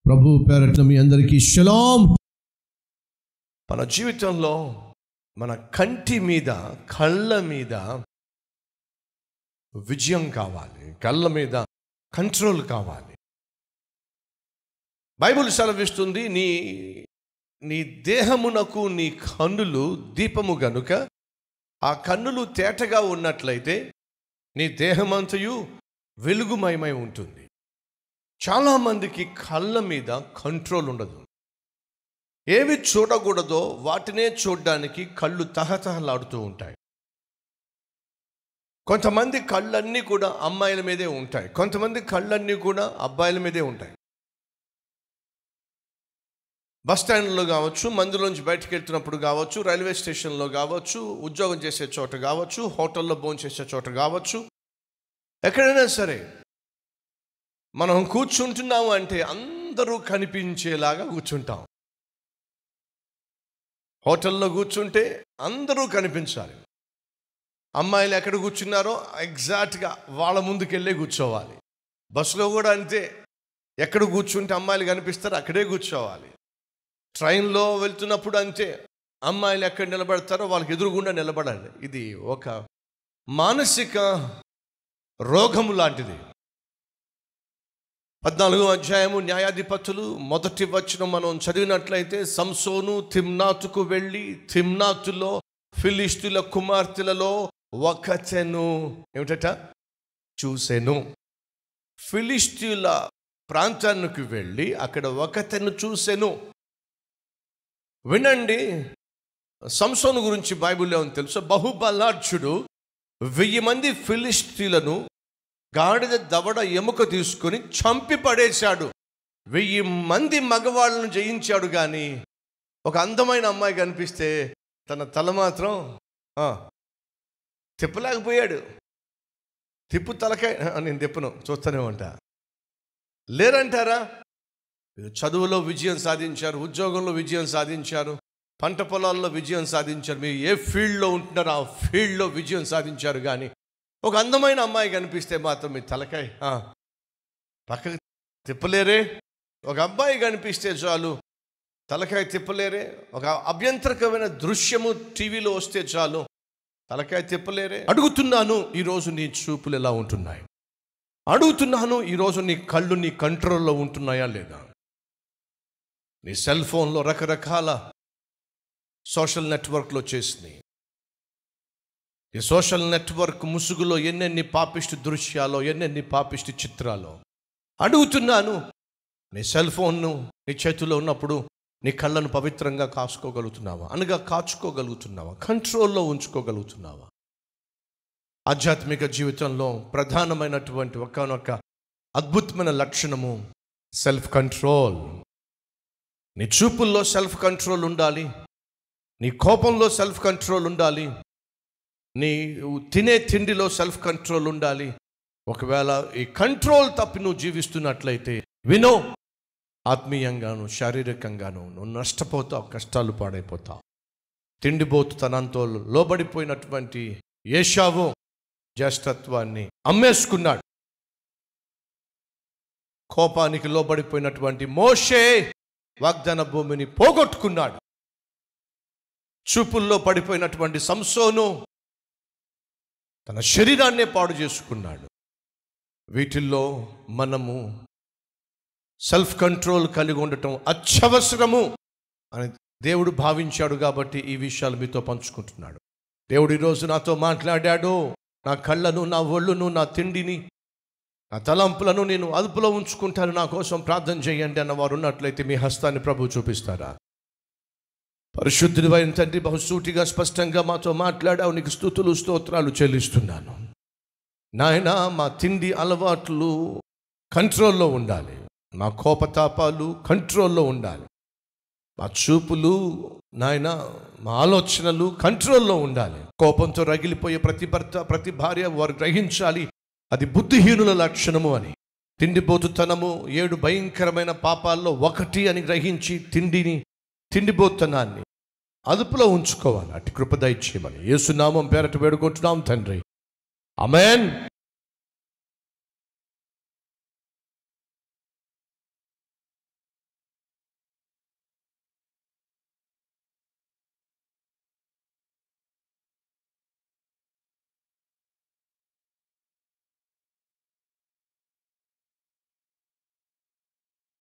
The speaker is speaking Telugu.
ప్రభు పేరట్ల మీ అందరికీ షలాం మన జీవితంలో మన కంటి మీద కళ్ళ మీద విజయం కావాలి కళ్ళ మీద కంట్రోల్ కావాలి బైబిల్ సెలవిస్తుంది నీ నీ దేహమునకు నీ కన్నులు దీపము గనుక ఆ కన్నులు తేటగా ఉన్నట్లయితే నీ దేహమంతయు వెలుగుమయమై ఉంటుంది చాలామందికి కళ్ళ మీద కంట్రోల్ ఉండదు ఏవి చూడకూడదో వాటినే చూడడానికి కళ్ళు తహతహలాడుతూ ఉంటాయి కొంతమంది కళ్ళన్నీ కూడా అమ్మాయిల మీదే ఉంటాయి కొంతమంది కళ్ళన్నీ కూడా అబ్బాయిల మీదే ఉంటాయి బస్ స్టాండ్లో కావచ్చు మందులోంచి బయటకు వెళ్తున్నప్పుడు కావచ్చు రైల్వే స్టేషన్లో కావచ్చు ఉద్యోగం చేసే చోట కావచ్చు హోటల్లో భోజనం చేసే చోట కావచ్చు ఎక్కడైనా సరే మనం కూర్చుంటున్నాము అంటే అందరూ కనిపించేలాగా కూర్చుంటాం హోటల్లో కూర్చుంటే అందరూ కనిపించాలి అమ్మాయిలు ఎక్కడ కూర్చున్నారో ఎగ్జాక్ట్గా వాళ్ళ ముందుకెళ్ళే కూర్చోవాలి బస్సులో కూడా అంతే ఎక్కడ కూర్చుంటే అమ్మాయిలు కనిపిస్తారో అక్కడే కూర్చోవాలి ట్రైన్లో వెళ్తున్నప్పుడు అంతే అమ్మాయిలు ఎక్కడ నిలబడతారో వాళ్ళకి ఎదురుగుండా నిలబడాలి ఇది ఒక మానసిక రోగము లాంటిది పద్నాలుగో అధ్యాయము న్యాయాధిపతులు మొదటి వచ్చిన మనం చదివినట్లయితే సంసోను తిమ్నాతుకు వెళ్ళి తిమ్నాతులో ఫిలిస్తుల కుమార్తెలలో ఒకచెను ఏమిటట చూసెను ఫిలిస్తీన్ల ప్రాంతానికి వెళ్ళి అక్కడ ఒకతెను చూసెను వినండి సంసోను గురించి బైబిల్లో ఉంది తెలుసు బహుబలార్చుడు వెయ్యి మంది ఫిలిస్తీన్లను గాడిద దవడ ఎముక తీసుకొని చంపి పడేశాడు వెయ్యి మంది మగవాళ్ళను జయించాడు కానీ ఒక అందమైన అమ్మాయి కనిపిస్తే తన తల మాత్రం ఆ, తిప్పలేకపోయాడు తిప్పు తలకాయ ఆ, నేను తిప్పను చూస్తూనే ఉంటా లేరంటారా చదువులో విజయం సాధించారు ఉద్యోగంలో విజయం సాధించారు పంట పొలాల్లో విజయం సాధించారు మీరు ఏ ఫీల్డ్లో ఉంటున్నారో ఆ ఫీల్డ్లో విజయం సాధించారు కానీ ఒక అందమైన అమ్మాయి కనిపిస్తే మాత్రం మీ తలకాయ ఆ, పక్కకి తిప్పలేరే ఒక అబ్బాయి కనిపిస్తే చాలు తలకాయ తిప్పలేరే ఒక అభ్యంతరకమైన దృశ్యము టీవీలో వస్తే చాలు తలకాయ తిప్పలేరే అడుగుతున్నాను ఈరోజు నీ చూపులు ఎలా ఉంటున్నాయి అడుగుతున్నాను ఈరోజు నీ కళ్ళు నీ కంట్రోల్లో ఉంటున్నాయా లేదా నీ సెల్ ఫోన్లో రకరకాల సోషల్ నెట్వర్క్లో చేసినాయి ఈ సోషల్ నెట్వర్క్ ముసుగులో ఎన్నెన్ని పాపిష్టి దృశ్యాలో ఎన్నెన్ని పాపిష్టి చిత్రాలు అడుగుతున్నాను నీ సెల్ ఫోన్ను నీ చేతిలో ఉన్నప్పుడు నీ కళ్ళను పవిత్రంగా కాసుకోగలుగుతున్నావా అనగా కాచుకోగలుగుతున్నావా కంట్రోల్లో ఉంచుకోగలుగుతున్నావా ఆధ్యాత్మిక జీవితంలో ప్రధానమైనటువంటి ఒకనొక అద్భుతమైన లక్షణము సెల్ఫ్ కంట్రోల్ నీ చూపుల్లో సెల్ఫ్ కంట్రోల్ ఉండాలి నీ కోపంలో సెల్ఫ్ కంట్రోల్ ఉండాలి నీ తినే తిండిలో సెల్ఫ్ కంట్రోల్ ఉండాలి ఒకవేళ ఈ కంట్రోల్ తప్పి నువ్వు జీవిస్తున్నట్లయితే వినో ఆత్మీయంగాను శారీరకంగాను నువ్వు నష్టపోతావు కష్టాలు పాడైపోతావు తిండిపోతు తనంతో లోబడిపోయినటువంటి ఏషావు జ్యేష్ఠత్వాన్ని అమ్మేసుకున్నాడు కోపానికి లోబడిపోయినటువంటి మోషే వాగ్దాన భూమిని పోగొట్టుకున్నాడు చూపుల్లో పడిపోయినటువంటి సంసోను తన శరీరాన్నే పాడు చేసుకున్నాడు వీటిల్లో మనము సెల్ఫ్ కంట్రోల్ కలిగి ఉండటం అత్యవసరము అని దేవుడు భావించాడు కాబట్టి ఈ విషయాలు మీతో పంచుకుంటున్నాడు దేవుడు ఈరోజు నాతో మాట్లాడాడు నా కళ్ళను నా ఒళ్ళును నా తిండిని నా తలంపులను నేను అదుపులో ఉంచుకుంటాను నా కోసం ప్రార్థన చేయండి అన్న వారు ఉన్నట్లయితే మీ హస్తాన్ని ప్రభు చూపిస్తారా పరిశుద్ధుడి అయిన తండ్రి బహుసూటిగా స్పష్టంగా మాతో మాట్లాడావు నీకు స్థుతులు స్తోత్రాలు చెల్లిస్తున్నాను నాయన మా తిండి అలవాట్లు కంట్రోల్లో ఉండాలి మా కోపతాపాలు కంట్రోల్లో ఉండాలి మా చూపులు నాయన మా ఆలోచనలు కంట్రోల్లో ఉండాలి కోపంతో రగిలిపోయే ప్రతి భర్త ప్రతి భార్య వారు గ్రహించాలి అది బుద్ధిహీనుల లక్షణము అని తిండిబోతుతనము ఏడు భయంకరమైన పాపాల్లో ఒకటి అని గ్రహించి తిండిని తిండిబోతనాన్ని అదుపులో ఉంచుకోవాలి అటు కృప దయచేయమని యేసునామం పేరట వేడుకుంటున్నాం తండ్రి అమెన్